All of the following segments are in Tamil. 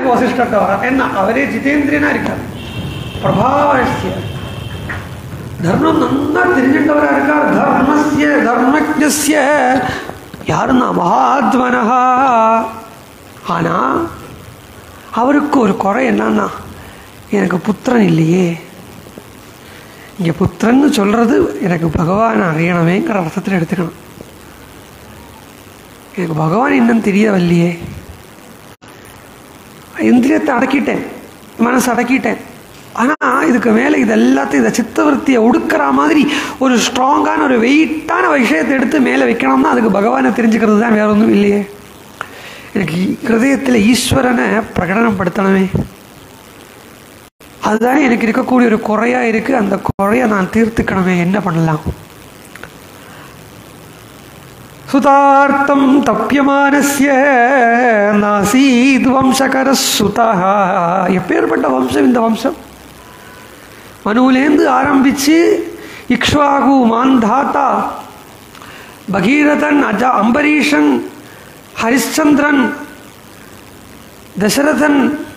வசிஷ்டர்கிட்ட வர என்ன அவரே ஜிதேந்திரியனா இருக்கார் பிரபாவசிய தர்மம் நன்னா தெரிஞ்சிட்டவரா இருக்கார் தர்மஸ்ய தர்மஜஸ்ய யாருன்னா மகாத்மனஹா ஆனா அவருக்கு ஒரு குறை என்னன்னா எனக்கு புத்திரன் இல்லையே இங்க புத்திரன்னு சொல்றது எனக்கு பகவான் அறியணுமேங்கிற அர்த்தத்தில் எடுத்துக்கணும் எனக்கு பகவான் இன்னும் தெரியவில்லையே இந்திரியத்தை அடக்கிட்டேன் மனசு அடக்கிட்டேன் ஆனால் இதுக்கு மேலே இது எல்லாத்தையும் இந்த சித்தவருத்தியை ஒடுக்கிற மாதிரி ஒரு ஸ்ட்ராங்கான ஒரு வெயிட்டான விஷயத்தை எடுத்து மேலே வைக்கணும்னா அதுக்கு பகவானை தெரிஞ்சுக்கிறது தான் வேற ஒன்றும் இல்லையே எனக்கு ஹிருதயத்தில் ஈஸ்வரனை பிரகடனப்படுத்தணுமே அதுதானே எனக்கு இருக்கக்கூடிய ஒரு குறையா இருக்கு அந்த குறையை நான் தீர்த்துக்கணுமே என்ன பண்ணலாம் சுதார்த்தம் தப்பியமானஸ்ய நாசீத் வம்சகர சுதா எப்பேற்பட்ட வம்சம் இந்த வம்சம் மனுவிலேருந்து ஆரம்பிச்சு இக்ஷ்வாகு மாந்தாத்தா பகீரதன் அஜா அம்பரீஷன் ஹரிಶ್ಚಂದ್ರன் தசரதன்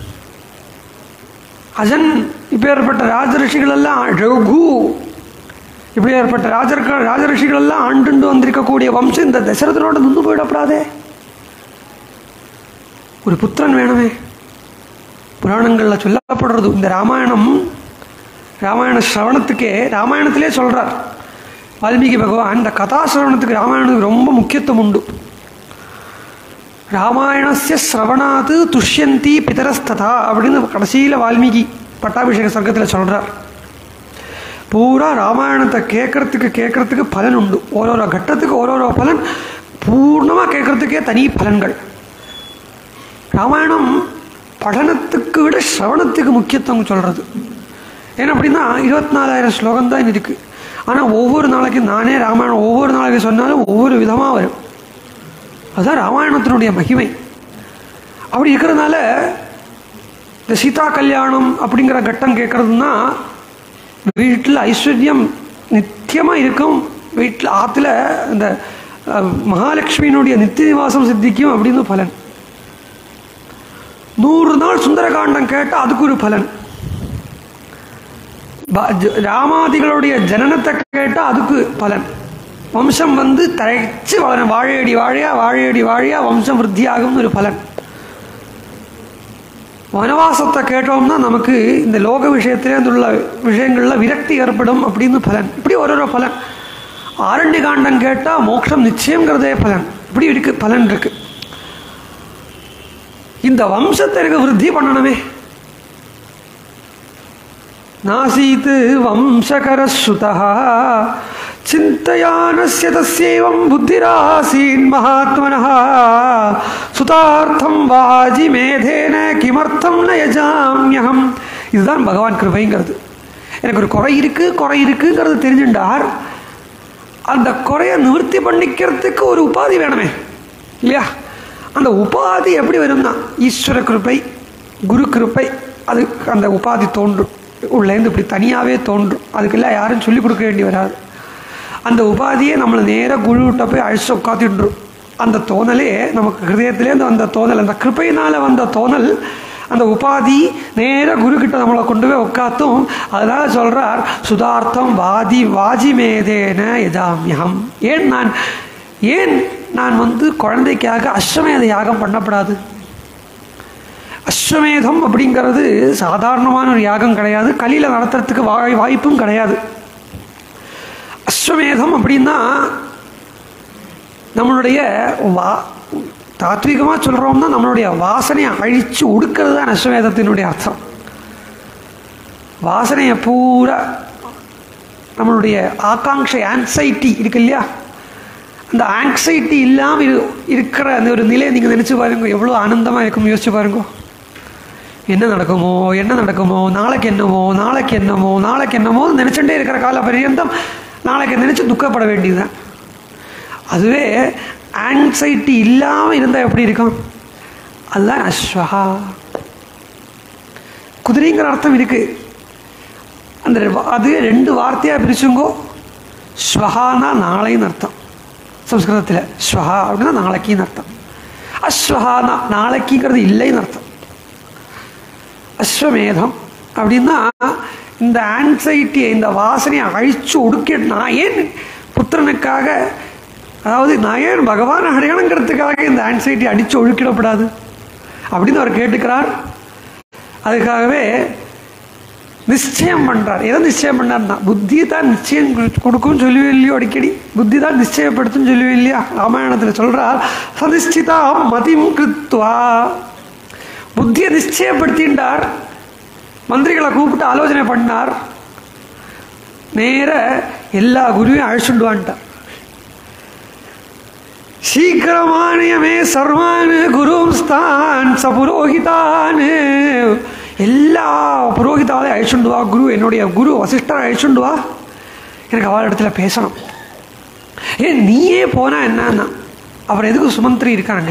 அஜன் இப்பேற்பட்ட ராஜரிஷிகள் எல்லாம் ரகு இப்படியாற்பட்ட ராஜர்கள் ராஜரிஷிகள் எல்லாம் ஆண்டுண்டு வந்திருக்கக்கூடிய வம்சம் இந்த தசரதனோட நின்று போயிடப்படாதே ஒரு புத்திரன் வேணுமே புராணங்களில் சொல்லப்படுறது இந்த ராமாயணம் ராமாயண சிரவணத்துக்கே ராமாயணத்திலே சொல்றார் வால்மீகி பகவான் இந்த கதா சிரவணத்துக்கு ராமாயணத்துக்கு ரொம்ப முக்கியத்துவம் உண்டு ராமாயணஸ்ய சிரவணாத்து துஷ்யந்தி பிதரஸ்ததா அப்படின்னு கடைசியில் வால்மீகி பட்டாபிஷேக சர்க்கத்தில் சொல்றார் பூரா ராமாயணத்தை கேட்கறதுக்கு கேட்கறதுக்கு பலன் உண்டு ஓரோரோ கட்டத்துக்கு ஓரோரோ பலன் பூர்ணமாக கேட்கறதுக்கே தனி பலன்கள் ராமாயணம் படனத்துக்கு விட சிரவணத்துக்கு முக்கியத்துவம் சொல்கிறது ஏன்னா அப்படின்னா இருபத்தி நாலாயிரம் ஸ்லோகம் தான் இருக்குது ஆனால் ஒவ்வொரு நாளைக்கு நானே ராமாயணம் ஒவ்வொரு நாளைக்கு சொன்னாலும் ஒவ்வொரு விதமாக வரும் அதுதான் ராமாயணத்தினுடைய மகிமை அப்படி இருக்கிறதுனால இந்த சீதா கல்யாணம் அப்படிங்கிற கட்டம் கேட்குறதுனா வீட்டில் ஐஸ்வர்யம் நித்தியமாக இருக்கும் வீட்டில் ஆற்றுல இந்த அஹ், மகாலட்சுமியினுடைய நித்திய நிவாசம் சித்திக்கும் அப்படின்னு பலன் நூறு நாள் சுந்தரகாண்டம் கேட்டால் அதுக்கு ஒரு பலன் ப- ஜ- ராமாதிகளுடைய ஜனனத்தை கேட்டால் அதுக்கு பலன் வம்சம் வந்து தழைச்சு வளர வாழையடி வாழையா வாழையடி வாழையா வம்சம் விருத்தியாகும்னு ஒரு பலன் வனவாசத்தை கேட்டோம்னா நமக்கு இந்த லோக விஷயத்திலே உள்ள விஷயங்களில் விரக்தி ஏற்படும் அப்படின்னு பலன் இப்படி ஒரு ஒரு பலன் ஆரண்ய காண்டம் கேட்டால் மோட்சம் நிச்சயங்கிறதே பலன் இப்படி இருக்கு பலன் இருக்கு இந்த வம்சத்தை எனக்கு விருத்தி பண்ணணுமே நாசீத் வம்சகரஸ்ருதா சிந்தயானஸ்ய தஸ்யைவம் புத்திராசீன் மகாத்மனः சுதார்த்தம் வாஜி மேதேன கிமர்த்தம் ந யஜாமியகம் இதுதான் பகவான் கிருபைங்கிறது எனக்கு ஒரு குறை இருக்கு குறை இருக்குங்கிறது தெரிஞ்சுட்டார் அந்த குறையை நிவர்த்தி பண்ணிக்கிறதுக்கு ஒரு உபாதி வேணுமே இல்லையா அந்த உபாதி எப்படி வரும்னா ஈஸ்வர கிருப்பை குரு கிருப்பை அது அந்த உபாதி தோன்றும் உள்ளேருந்து இப்படி தனியாகவே தோன்றும் அதுக்கெல்லாம் யாரும் சொல்லிக் கொடுக்க வேண்டி வராது அந்த உபாதியை நம்மளை நேராக குருவிட்ட போய் அழிச்சு உட்காந்துட்டுரும் அந்த தோணலே நமக்கு ஹிருதயத்திலேருந்து வந்த தோணல் அந்த கிருப்பையினால் வந்த தோணல் அந்த உபாதி நேராக குருக்கிட்ட நம்மளை கொண்டு போய் உட்காத்தும் அதனால சொல்றார் சுதார்த்தம் வாதி வாஜி மேதேன யஜாமியம் ஏன் நான் ஏன் நான் வந்து குழந்தைக்காக அஸ்வமேத யாகம் பண்ணப்படாது அஸ்வமேதம் அப்படிங்கிறது சாதாரணமான ஒரு யாகம் கிடையாது கலியில் நடத்துறதுக்கு வாய் வாய்ப்பும் கிடையாது அஸ்வமேதம் அப்படின்னா நம்மளுடைய வா தாத்விகமாக சொல்கிறோம்னா நம்மளுடைய வாசனையை அழித்து உடுக்கிறது தான் அஸ்வமேதத்தினுடைய அர்த்தம் வாசனையை பூரா நம்மளுடைய ஆகாங்ஷை ஆன்சைட்டி இருக்கு இல்லையா அந்த ஆங்ஸைட்டி இல்லாமல் இரு இருக்கிற அந்த ஒரு நிலையை நீங்கள் நினச்சி பாருங்க எவ்வளோ ஆனந்தமாக இருக்கும் யோசிச்சு பாருங்க என்ன நடக்குமோ என்ன நடக்குமோ நாளைக்கு என்னமோ நாளைக்கு என்னமோ நாளைக்கு என்னமோ நினச்சிட்டே இருக்கிற கால பரியந்தம் நாளைக்கு நினச்சி துக்கப்பட வேண்டியதுதான் அதுவே ஆங்ஸைட்டி இல்லாமல் இருந்தால் எப்படி இருக்கும் அதுதான் அஸ்வஹா குதிரைங்கிற அர்த்தம் இருக்கு அந்த வா- அது ரெண்டு வார்த்தையாக பிரிச்சுங்கோ ஸ்வஹானா நாளைன்னு அர்த்தம் சம்ஸ்கிருதத்தில் ஸ்வஹா அப்படின்னா நாளைக்குன்னு அர்த்தம் அஸ்வஹானா நாளைக்குங்கிறது இல்லைன்னு அர்த்தம் அஸ்வமேதம் அப்படின்னா இந்த ஆன்சைட்டியை இந்த வாசனையை அழிச்சு ஒடுக்க நான் ஏன் புத்திரனுக்காக அதாவது நான் ஏன் பகவான் அடையணுங்கிறதுக்காக இந்த ஆன்சைட்டி அடித்து ஒழுக்கிடப்படாது அப்படின்னு அவர் கேட்டுக்கிறார் அதுக்காகவே நிச்சயம் பண்ணுறார் எதை நிச்சயம் பண்ணார்னா புத்தி தான் நிச்சயம் கொடு- கொடுக்கும்னு சொல்லுவே இல்லையோ அடிக்கடி புத்தி தான் நிச்சயப்படுத்தும் சொல்லுவே இல்லையா ராமாயணத்தில் சொல்கிறார் சதிஷ்டிதா மதிம் கிருத்வா புத்தியை நிச்சயப்படுத்தின்றார் மந்திரிகளை கூப்பிட்டு ஆலோசனை பண்ணார் நேர எல்லா குருவையும் அழைச்சுண்டுவான்ட்டார் சீக்கிரமானியமே சர்வான் குருஸ்தான் ச புரோகிதான் எல்லா புரோகிதாலையும் அழைச்சுண்டு வா குரு என்னுடைய குரு வசிஷ்டரை அழைச்சுண்டு வா எனக்கு அவள் இடத்துல பேசணும் ஏன் நீயே போனா என்னன்னா அவர் எதுக்கு சுமந்திரி இருக்காங்க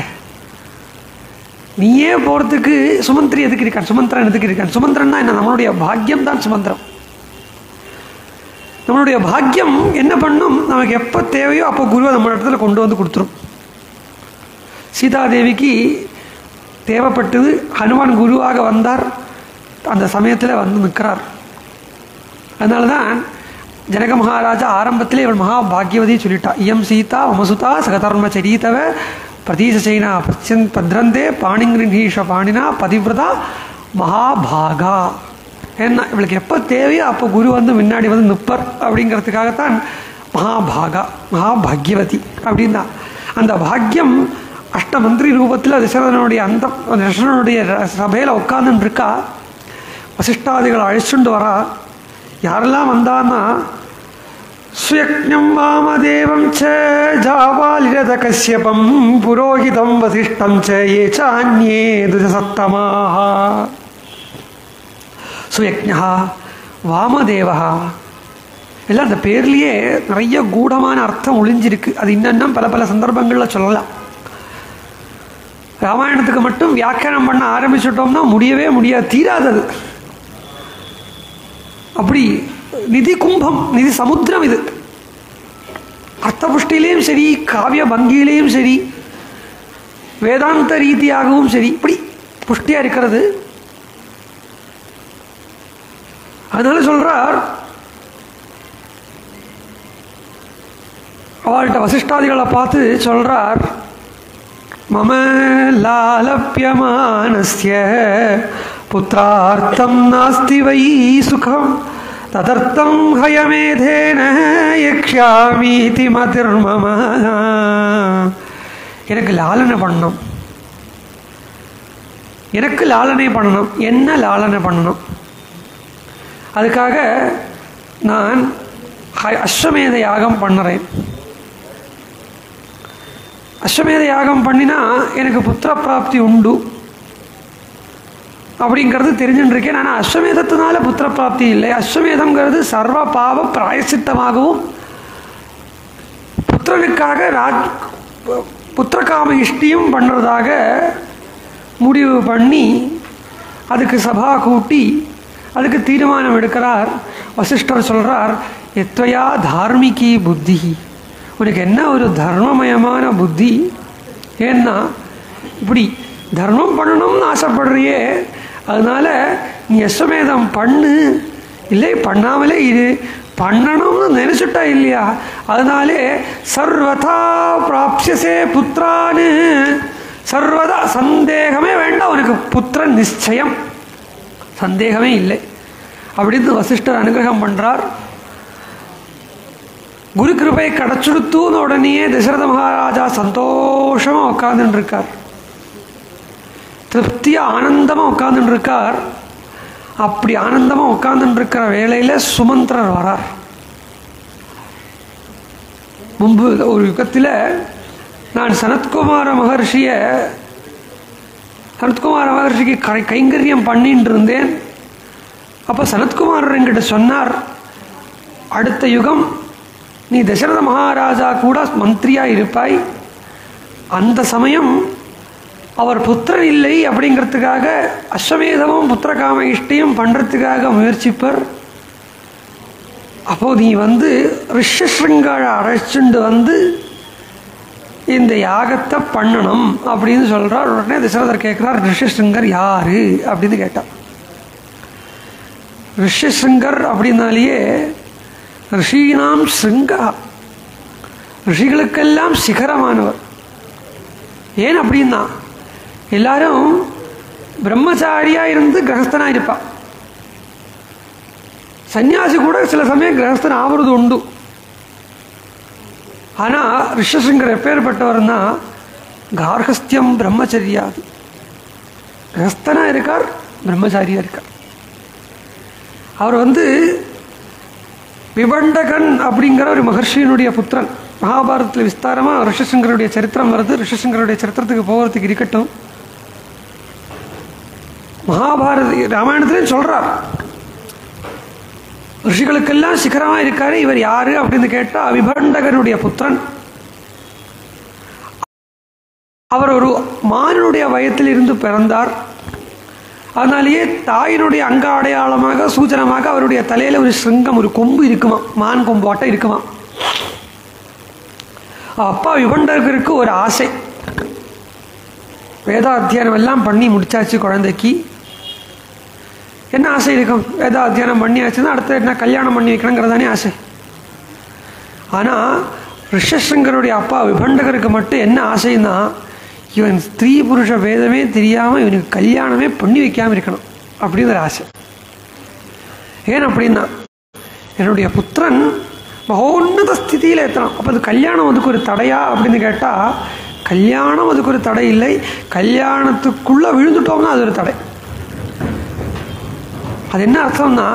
நீயே போகிறதுக்கு சுமந்திரி எதுக்கு இருக்கான் சுமந்திரன் எதுக்கு இருக்கான் சுமந்திரன்னா என்ன நம்மளுடைய பாக்கியம் தான் சுமந்திரம் நம்மளுடைய பாக்கியம் என்ன பண்ணும் நமக்கு எப்போ தேவையோ அப்போ குருவை நம்ம இடத்துல கொண்டு வந்து கொடுத்துரும் சீதாதேவிக்கு தேவைப்பட்டது ஹனுமான் குருவாக வந்தார் அந்த சமயத்தில் வந்து நிற்கிறார் அதனால தான் ஜனக மகாராஜா ஆரம்பத்திலே இவள் மகா பாக்யவதி சொல்லிட்டா இயம் சீதா மமசுதா சகதர்ம சரீதவ பிரதீச சைனா பச்சன் பத்ரந்தே பாணிங்கிரீஷ பாணினா பதிவிரதா மகாபாகா ஏன்னா இவளுக்கு எப்போ தேவையோ அப்போ குரு வந்து முன்னாடி வந்து நிற்பர் அப்படிங்கிறதுக்காகத்தான் மகாபாகா மகாபாக்யவதி அப்படின்னா அந்த பாக்கியம் அஷ்டமந்திரி ரூபத்தில் தசரதனுடைய அந்த தசரனுடைய சபையில் உட்காந்துன்னு இருக்கா வசிஷ்டாதிகளை அழைச்சுண்டு வரா யாரெல்லாம் வந்தான்னா சுயக்ஞம் வாமதேவம் ச ஜாவாலிரத கஷ்யபம் புரோஹிதம் வசிஷ்டம் ச ஏ சான்யே துஜசத்தமாக சுயக்ஞா வாமதேவா எல்லாம் அந்த பேர்லேயே நிறைய கூடமான அர்த்தம் ஒளிஞ்சிருக்கு அது இன்னும் பல பல சந்தர்ப்பங்களில் சொல்லலாம் ராமாயணத்துக்கு மட்டும் வியாக்கியானம் பண்ண ஆரம்பிச்சிட்டோம்னா முடியவே முடியாது தீராதது அப்படி நிதி கும்பம் நிதி சமுத்திரம் இது அர்த்த புஷ்டிலையும் சரி காவிய பங்கியிலையும் சரி வேதாந்த ரீதியாகவும் சரி இப்படி புஷ்டியாக இருக்கிறது அதனால சொல்றார் அவள்கிட்ட வசிஷ்டாதிகளை பார்த்து சொல்றார் மம லாலப்பியமானஸ்ய புத்திரார்த்தம் நாஸ்தி வை சுகம் ததர்த்தம் ஹயமேதேன யக்ஷாமீதி மதிர்மம எனக்கு லாலனை பண்ணணும் எனக்கு லாலனை பண்ணணும் என்ன லாலனை பண்ணணும் அதுக்காக நான் ஹ- அஸ்வமேத யாகம் பண்ணுறேன் அஸ்வமேத யாகம் பண்ணினா எனக்கு புத்திர பிராப்தி உண்டு அப்படிங்கிறது தெரிஞ்சுட்டு இருக்கேன் ஆனால் அஸ்வமேதத்தினால புத்திர பிராப்தி இல்லை அஸ்வமேதம்ங்கிறது சர்வ பாவ பிராயசித்தமாகவும் புத்திரனுக்காக ராஜ் புத்திரகாம இஷ்டியும் பண்ணுறதாக முடிவு பண்ணி அதுக்கு சபா கூட்டி அதுக்கு தீர்மானம் எடுக்கிறார் வசிஷ்டர் சொல்கிறார் எத்வயா தார்மிகி புத்தி உனக்கு என்ன ஒரு தர்மமயமான புத்தி ஏன்னா இப்படி தர்மம் பண்ணணும்னு ஆசைப்படுறியே அதனால நீ அஸ்வமேதம் பண்ணு இல்லை பண்ணாமலே இரு பண்ணணும்னு நினைச்சுட்டா இல்லையா அதனாலே சர்வதா பிராப்சியசே புத்திரான்னு சர்வதா சந்தேகமே வேண்டாம் உனக்கு புத்திரன் நிச்சயம் சந்தேகமே இல்லை அப்படின்னு வசிஷ்டர் அனுகிரகம் பண்றார் குரு கிருபை கிடச்சுடுத்துன்னு உடனேயே தசரத மகாராஜா சந்தோஷமா உட்கார்ந்துட்டு இருக்கார் திருப்தியா ஆனந்தமா உட்கார்ந்துட்டு இருக்கார் அப்படி ஆனந்தமா உட்கார்ந்துட்டு இருக்கிற வேளையில சுமந்திரர் வரார் முன்பு ஒரு யுகத்தில் நான் சனத்குமார மகர்ஷிய சனத்குமார மகர்ஷிக்கு கை கைங்கரியம் பண்ணிட்டு இருந்தேன் அப்போ சனத்குமாரர் என்கிட்ட சொன்னார் அடுத்த யுகம் நீ தசரத மகாராஜா கூட மந்திரியா இருப்பாய் அந்த சமயம் அவர் புத்திரன் இல்லை அப்படிங்கிறதுக்காக அஸ்வமேதமும் புத்திரகாம இஷ்டையும் பண்ணுறதுக்காக முயற்சிப்பர் அப்போ நீ வந்து ரிஷஸ்ருங்காழ அழைச்சிண்டு வந்து இந்த யாகத்தை பண்ணணும் அப்படின்னு சொல்கிறார் உடனே தசரதர் கேட்குறார் ரிஷஸ்ருங்கர் யாரு அப்படின்னு கேட்டார் ரிஷிசிருங்கர் அப்படின்னாலேயே ரிஷீனாம் ஸ்ருங்கா ரிஷிகளுக்கெல்லாம் சிகரமானவர் ஏன் அப்படின்னா எல்லாரும் பிரம்மச்சாரியா இருந்து கிரகஸ்தனா இருப்பா சன்னியாசி கூட சில சமயம் கிரகஸ்தன் ஆவறது உண்டு ஆனால் ரிஷசிங்கர் எப்பேற்பட்டவர்னா கார்கஸ்தியம் பிரம்மச்சரியாது கிரகஸ்தனா இருக்கார் பிரம்மச்சாரியா இருக்கார் அவர் வந்து விபண்டகன் அப்படிங்கிற ஒரு மகர்ஷியினுடைய புத்திரன் மகாபாரதத்தில் விஸ்தாரமாக ரிஷசிங்கருடைய சரித்திரம் வருது ரிஷசிங்கருடைய சரித்திரத்துக்கு போகிறதுக்கு இருக்கட்டும் மகாபாரத ராமாயணத்திலையும் சொல்றார் ரிஷிகளுக்கெல்லாம் சிகரமாக இருக்காரு இவர் யாரு அப்படின்னு கேட்டால் விபண்டகனுடைய புத்திரன் அவர் ஒரு மானுடைய வயத்தில் இருந்து பிறந்தார் அதனாலேயே தாயினுடைய அங்க அடையாளமாக சூச்சனமாக அவருடைய தலையில ஒரு சிங்கம் ஒரு கொம்பு இருக்குமா மான் கொம்பாட்டம் இருக்குமா அப்பா விபண்டகருக்கு ஒரு ஆசை வேதாத்தியானம் எல்லாம் பண்ணி முடிச்சாச்சு குழந்தைக்கு என்ன ஆசை இருக்கும் வேதாத்தியானம் பண்ணியாச்சுன்னா அடுத்து என்ன கல்யாணம் பண்ணி வைக்கணுங்கிறதானே ஆசை ஆனால் ரிஷசங்கருடைய அப்பா விபண்டகருக்கு மட்டும் என்ன ஆசைன்னா இவன் ஸ்திரீ புருஷ வேதமே தெரியாமல் இவனுக்கு கல்யாணமே பண்ணி வைக்காமல் இருக்கணும் அப்படிங்கிற ஆசை ஏன் அப்படின்னா என்னுடைய புத்திரன் மகோன்னத ஸ்திதியில் எத்தனம் அப்போ அது கல்யாணம் அதுக்கு ஒரு தடையா அப்படின்னு கேட்டால் கல்யாணம் அதுக்கு ஒரு தடை இல்லை கல்யாணத்துக்குள்ளே விழுந்துட்டோம்னா அது ஒரு தடை அது என்ன அர்த்தம்னா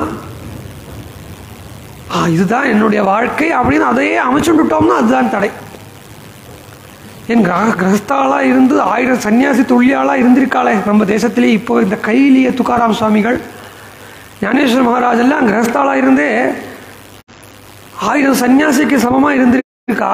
ஆ இதுதான் என்னுடைய வாழ்க்கை அப்படின்னு அதையே அமைச்சுட்டுட்டோம்னா அதுதான் தடை என் கிரக கிரகஸ்தாளாக இருந்து ஆயிரம் சன்னியாசி தொழிலாளாக இருந்திருக்காளே நம்ம தேசத்திலே இப்போ இந்த கைலிய துக்காராம் சுவாமிகள் ஞானேஸ்வர மகாராஜ் எல்லாம் கிரகஸ்தாளாக இருந்தே ஆயிரம் சன்னியாசிக்கு சமமாக இருந்திருக்கா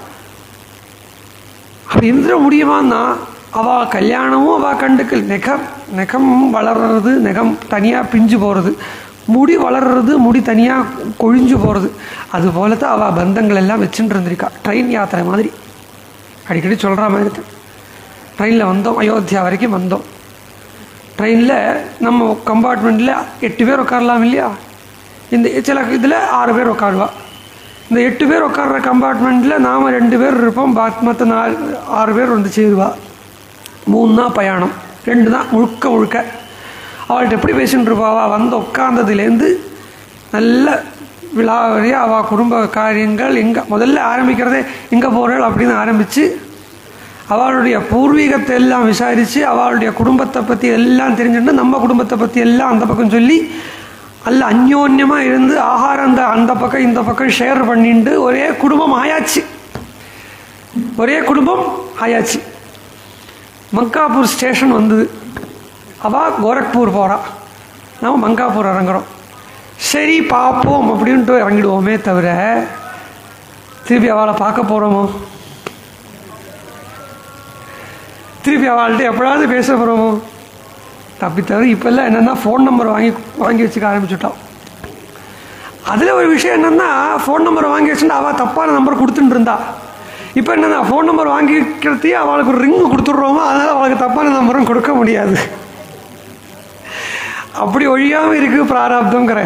அப்படி இருந்துட முடியுமான்னா அவள் கல்யாணமும் அவள் கண்டுக்கல் நெகம் நெகம் வளர்றது நெகம் தனியாக பிஞ்சு போகிறது முடி வளர்றது முடி தனியாக கொழிஞ்சு போகிறது அது போல தான் அவள் பந்தங்கள் எல்லாம் வச்சுட்டு இருந்திருக்கா ட்ரெயின் யாத்திரை மாதிரி அடிக்கடி சொல்கிற மாதிரி தான் ட்ரெயினில் வந்தோம் அயோத்தியா வரைக்கும் வந்தோம் ட்ரெயினில் நம்ம கம்பார்ட்மெண்ட்டில் எட்டு பேர் உட்காரலாம் இல்லையா இந்த சில இதில் ஆறு பேர் உட்காருவா இந்த எட்டு பேர் உட்கார்ற கம்பார்ட்மெண்ட்டில் நாம் ரெண்டு பேர் இருப்போம் பாக்கி மற்ற நாலு ஆறு பேர் வந்து சேருவா மூணு தான் பயணம் ரெண்டு தான் முழுக்க முழுக்க அவள்கிட்ட எப்படி பேசிட்டு இருப்பாவா வந்து உட்காந்ததுலேருந்து நல்ல விழாவறியாக அவள் குடும்ப காரியங்கள் எங்கே முதல்ல ஆரம்பிக்கிறதே எங்கே போகிறாள் அப்படின்னு ஆரம்பித்து அவளுடைய பூர்வீகத்தை எல்லாம் விசாரித்து அவளுடைய குடும்பத்தை பற்றி எல்லாம் தெரிஞ்சுட்டு நம்ம குடும்பத்தை பற்றி எல்லாம் அந்த பக்கம் சொல்லி அல்ல அந்யோன்யமாக இருந்து ஆகாரம் அந்த அந்த பக்கம் இந்த பக்கம் ஷேர் பண்ணிட்டு ஒரே குடும்பம் ஆயாச்சு ஒரே குடும்பம் ஆயாச்சு மங்காப்பூர் ஸ்டேஷன் வந்தது அவள் கோரக்பூர் போகிறா நம்ம மங்காப்பூர் இறங்குறோம் சரி பார்ப்போம் அப்படின்ட்டு இறங்கிடுவோமே தவிர திருப்பி அவளை பார்க்க போகிறோமோ திருப்பி அவள்கிட்ட எப்படாவது பேச போகிறோமோ தப்பி தவிர இப்போல்லாம் என்னென்னா ஃபோன் நம்பர் வாங்கி வாங்கி வச்சுக்க ஆரம்பிச்சுட்டோம் அதில் ஒரு விஷயம் என்னென்னா ஃபோன் நம்பர் வாங்கி வச்சுட்டு அவள் தப்பான நம்பர் கொடுத்துட்டு இருந்தா இப்போ என்னென்னா ஃபோன் நம்பர் வாங்கிக்கிறதையே அவளுக்கு ஒரு ரிங்கு கொடுத்துட்றோமோ அதனால் அவளுக்கு தப்பான நம்பரும் கொடுக்க முடியாது அப்படி ஒழியாமல் இருக்குது பிராராப்தங்கிறேன்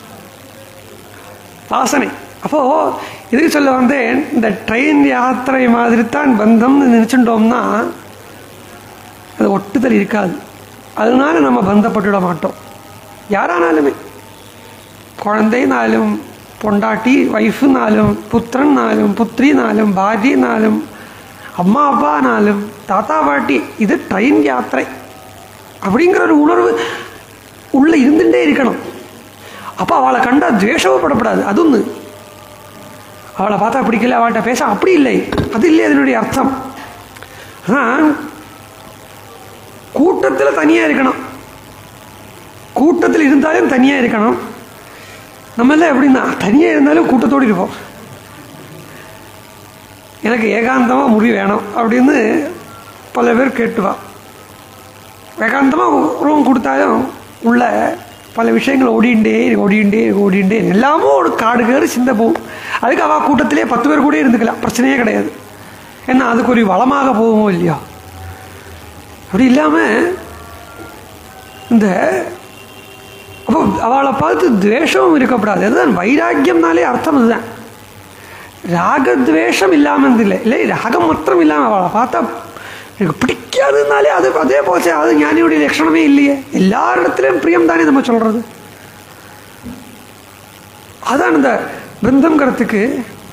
வாசனை அப்போது இதுக்கு சொல்ல வந்தேன் இந்த ட்ரெயின் யாத்திரை மாதிரி தான் பந்தம்னு நினச்சிட்டோம்னா அது ஒட்டுதல் இருக்காது அதனால நம்ம பந்தப்பட்டுவிட மாட்டோம் யாரானாலுமே குழந்தைனாலும் பொண்டாட்டி ஒய்ஃபுனாலும் புத்திரன்னாலும் புத்திரினாலும் பாரியனாலும் அம்மா அப்பானாலும் தாத்தா பாட்டி இது ட்ரெயின் யாத்திரை அப்படிங்கிற ஒரு உணர்வு உள்ளே இருந்துகிட்டே இருக்கணும் அப்போ அவளை கண்டா துவேஷப்படப்படாது அது ஒன்று அவளை பார்த்தா பிடிக்கல அவள்கிட்ட பேச அப்படி இல்லை அது இல்லை அதனுடைய அர்த்தம் ஆனால் கூட்டத்தில் தனியாக இருக்கணும் கூட்டத்தில் இருந்தாலும் தனியாக இருக்கணும் நம்ம எல்லாம் எப்படின்னா தனியாக இருந்தாலும் கூட்டத்தோடு இருப்போம் எனக்கு ஏகாந்தமாக முடி வேணும் அப்படின்னு பல பேர் கேட்டுவா ஏகாந்தமாக ரூம் கொடுத்தாலும் உள்ள பல விஷயங்கள் ஓடிண்டே இருக்கு ஓடிண்டே இருக்கு ஓடிண்டே இருக்கு எல்லாமும் ஒரு காடு கேடு சிந்த போகும் அதுக்கு அவள் கூட்டத்திலே பத்து பேர் கூட இருந்துக்கலாம் பிரச்சனையே கிடையாது ஏன்னா அதுக்கு ஒரு வளமாக போகுமோ இல்லையா அப்படி இல்லாமல் இந்த அப்போ அவளை பார்த்து துவேஷமும் இருக்கக்கூடாது அதுதான் வைராக்கியம்னாலே அர்த்தம் அதுதான் ராகத்வேஷம் இல்லாமல் இல்லை இல்லை ராகம் மாத்திரம் இல்லாமல் அவளை பார்த்தா எனக்கு பிடிக்காதுனாலே அது அதே போச்சு அது ஞானியுடைய லட்சணமே இல்லையே எல்லாரிடத்துலையும் பிரியம் தானே நம்ம சொல்கிறது அதான் இந்த பிருந்தம்ங்கிறதுக்கு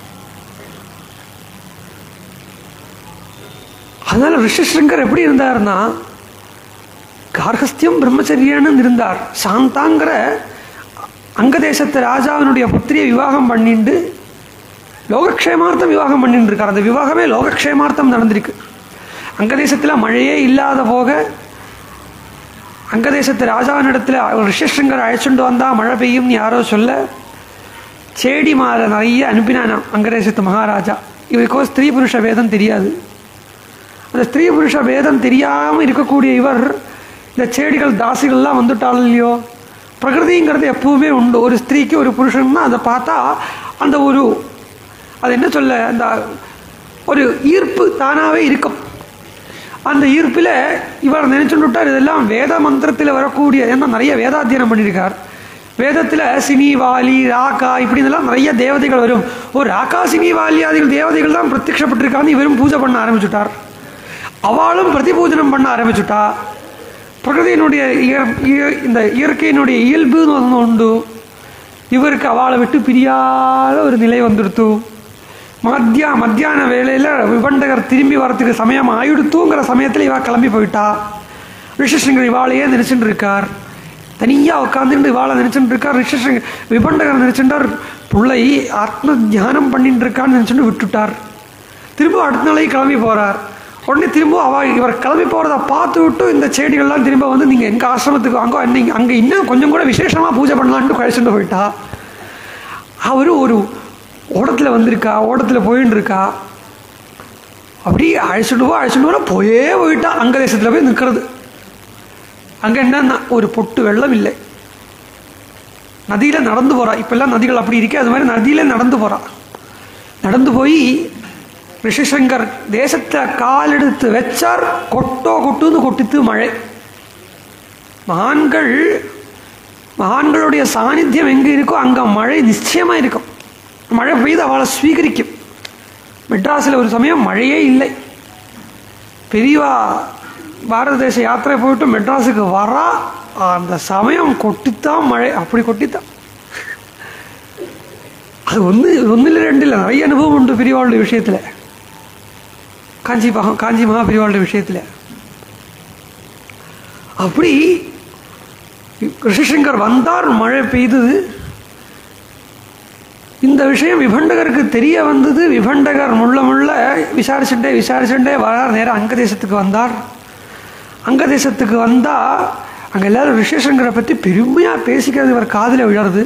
அதனால ரிஷிஸ்ருங்கர் எப்படி இருந்தாருன்னா கார்கஸ்தியம் பிரம்மச்சரியான்னு இருந்தார் சாந்தாங்கிற அங்கதேசத்து ராஜாவினுடைய புத்திரியை விவாகம் பண்ணிண்டு லோகக்ஷேமார்த்தம் விவாகம் பண்ணிட்டு இருக்கார் அந்த விவாகமே லோகக்ஷேமார்த்தம் நடந்திருக்கு அங்கதேசத்தில் மழையே இல்லாத போக அங்கதேசத்து ராஜாவினிடத்தில் ரிஷிஸ்ருங்கர் அழைச்சிட்டு வந்தா மழை பெய்யும்னு யாரோ சொல்ல செடி மாலை நிறைய அனுப்பினானாம் அங்கதேசத்து மகாராஜா இவருக்கோ ஸ்திரீ புருஷ வேதம் தெரியாது அந்த ஸ்திரீ புருஷ வேதம் தெரியாமல் இருக்கக்கூடிய இவர் இந்த செடிகள் தாசிகள்லாம் வந்துட்டாலும் இல்லையோ பிரகிருதிங்கிறது எப்பவுமே உண்டு ஒரு ஸ்திரீக்கு ஒரு புருஷன்னா அதை பார்த்தா அந்த ஒரு அது என்ன சொல்ல அந்த ஒரு ஈர்ப்பு தானாகவே இருக்கும் அந்த ஈர்ப்பில் இவர் நினைச்சுட்டு விட்டார் இதெல்லாம் வேத மந்திரத்தில் வரக்கூடிய ஏன்னா நிறைய வேதாத்தியனம் பண்ணியிருக்கார் வேதத்தில் சினி வாலி ராக்கா இப்படி இதெல்லாம் நிறைய தேவதைகள் வரும் ஒரு ராக்கா சினி வாலி ஆதிகள் தேவதைகள் தான் பிரத்யட்சப்பட்டிருக்கான்னு இவரும் பூஜை பண்ண ஆரம்பிச்சுட்டார் அவளும் பிரதிபூஜனம் பண்ண ஆரம்பிச்சுட்டா பிரகிருதியினுடைய இயற் இய- இந்த இயற்கையினுடைய இயல்புன்னு ஒன்று உண்டு இவருக்கு அவளை விட்டு பிரியாத ஒரு நிலை வந்துடுத்து மத்தியா மத்தியான வேளையில் விபண்டகர் திரும்பி வரத்துக்கு சமயம் ஆயிடுத்துங்கிற சமயத்தில் இவ கிளம்பி போயிட்டா ரிஷிசிங்கர் இவாளையே நினைச்சுட்டு இருக்கார் தனியாக உட்காந்துட்டு இவாளை நினைச்சுட்டு இருக்கார் ரிஷிசிங்க விபண்டகர் நினைச்சுட்டார் பிள்ளை ஆத்ம தியானம் பண்ணிட்டு இருக்கான்னு நினைச்சுட்டு விட்டுட்டார் திரும்ப அடுத்த நாளைக்கு கிளம்பி போகிறார் உடனே திரும்ப அவ இவர் கிளம்பி போகிறத பார்த்து விட்டு இந்த செடிகள்லாம் திரும்ப வந்து நீங்கள் எங்கள் ஆசிரமத்துக்கு அங்கே நீங்கள் அங்கே இன்னும் கொஞ்சம் கூட விசேஷமாக பூஜை பண்ணலான்ட்டு கழிச்சுட்டு போயிட்டா அவரு ஒரு ஓடத்தில் வந்திருக்கா ஓடத்தில் போயின்னு இருக்கா அப்படியே அழைச்சிட்டு போ அழைச்சிட்டு போனா போயே போயிட்டா அங்க தேசத்தில் போய் நிற்கிறது அங்கே என்னன்னா ஒரு பொட்டு வெள்ளம் இல்லை நதியில் நடந்து போகிறா இப்பெல்லாம் நதிகள் அப்படி இருக்கே அது மாதிரி நதியில் நடந்து போகிறா நடந்து போய் ரிஷிசங்கர் தேசத்தில் கால் எடுத்து வச்சார் கொட்டோ கொட்டுன்னு கொட்டித்து மழை மகான்கள் மகான்களுடைய சாநித்தியம் எங்கே இருக்கோ அங்கே மழை நிச்சயமாக இருக்கும் மழை பெய்து அவளை ஸ்வீகரிக்கும் மெட்ராஸில் ஒரு சமயம் மழையே இல்லை பெரியவா பாரத தேச யாத்திரை போயிட்டு மெட்ராஸுக்கு வரா அந்த சமயம் கொட்டித்தான் மழை அப்படி கொட்டித்தான் அது ஒன்று ஒன்று இல்லை ரெண்டு இல்லை நிறைய அனுபவம் உண்டு பெரியவாளுடைய விஷயத்தில் காஞ்சி மகா காஞ்சி மகா பெரியவாளுடைய விஷயத்தில் அப்படி ரிஷிசங்கர் வந்தார் மழை பெய்தது இந்த விஷயம் விபண்டகருக்கு தெரிய வந்தது விபண்டகர் முள்ள முள்ள விசாரிச்சுட்டே விசாரிச்சுட்டே வரார் நேரம் அங்க தேசத்துக்கு வந்தார் அங்க தேசத்துக்கு வந்தால் அங்கே எல்லாரும் ரிஷிசங்கரை பற்றி பெருமையாக பேசிக்கிறது இவர் காதில் விழருது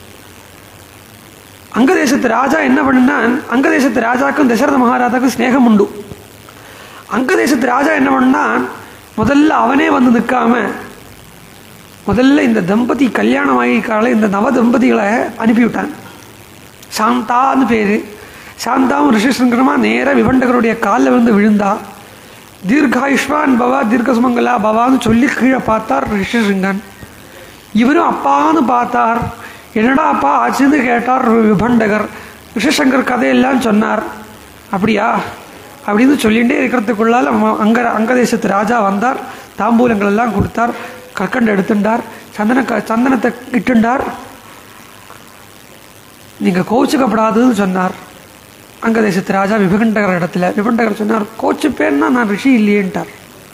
அங்க தேசத்து ராஜா என்ன பண்ணினான் அங்க தேசத்து ராஜாக்கும் தசரத மகாராஜாக்கும் ஸ்நேகம் உண்டு அங்க தேசத்து ராஜா என்ன பண்ணான் முதல்ல அவனே வந்து நிற்காம முதல்ல இந்த தம்பதி கல்யாணம் ஆகிக்கால இந்த நவ தம்பதிகளை அனுப்பிவிட்டான் சாந்தான்னு பேர் சாந்தாவும் ரிஷிசங்கரமா நேராக விபண்டகருடைய காலில் விழுந்து விழுந்தா தீர்காயுஷ்மான் பவா தீர்க்க சுமங்கலா பவான்னு சொல்லி கீழே பார்த்தார் ரிஷிசிங்கன் இவரும் அப்பான்னு பார்த்தார் என்னடா அப்பா ஆச்சுன்னு கேட்டார் விபண்டகர் ரிஷிசங்கர் கதையெல்லாம் சொன்னார் அப்படியா அப்படின்னு சொல்லிகிட்டே இருக்கிறதுக்குள்ளால ம- அங்க அங்கதேசத்து ராஜா வந்தார் தாம்பூலங்கள் எல்லாம் கொடுத்தார் கற்கண்டு எடுத்துட்டார் சந்தன க சந்தனத்தை இட்டுண்டார் நீங்கள் கோச்சுக்கப்படாதுன்னு சொன்னார் அங்க தேசத்து ராஜா விபண்டகர் இடத்துல விபண்டகர் சொன்னார் கோச்சுப்பேன்னா நான் ரிஷி இல்லையேன்ட்டார்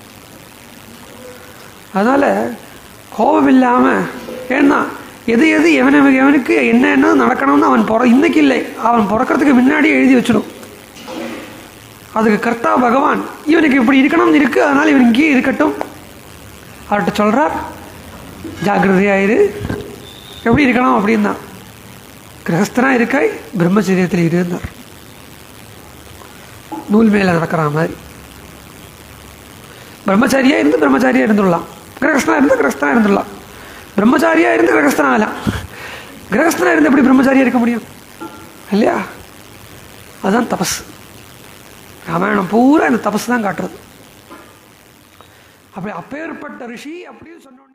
அதனால் கோபம் இல்லாமல் ஏன்னா எது எது எவன எவனுக்கு என்ன என்ன நடக்கணும்னு அவன் பிற இன்னைக்கு இல்லை அவன் பிறக்கிறதுக்கு முன்னாடியே எழுதி வச்சிடும் அதுக்கு கர்த்தா பகவான் இவனுக்கு இப்படி இருக்கணும்னு இருக்கு அதனால் இவன் இங்கேயே இருக்கட்டும் அவர்கிட்ட சொல்கிறார் ஜாக்கிரதையாயிரு எப்படி இருக்கணும் அப்படின்னா கிரகஸ்தனாக இருக்காய் பிரம்மச்சரியத்தில் இருந்தார் நூல் மேலே நடக்கிற மாதிரி பிரம்மச்சாரியா இருந்து பிரம்மச்சாரியா இருந்துடலாம் கிரகஸ்தனா இருந்து கிரகஸ்தனா இருந்துடலாம் பிரம்மச்சாரியா இருந்து கிரகஸ்தனா ஆகலாம் கிரகஸ்தனா இருந்து எப்படி பிரம்மச்சாரியா இருக்க முடியும் இல்லையா அதுதான் தபஸ் ராமாயணம் பூரா இந்த தபஸ் தான் காட்டுறது அப்படி அப்பேற்பட்ட ரிஷி அப்படின்னு சொன்னோம்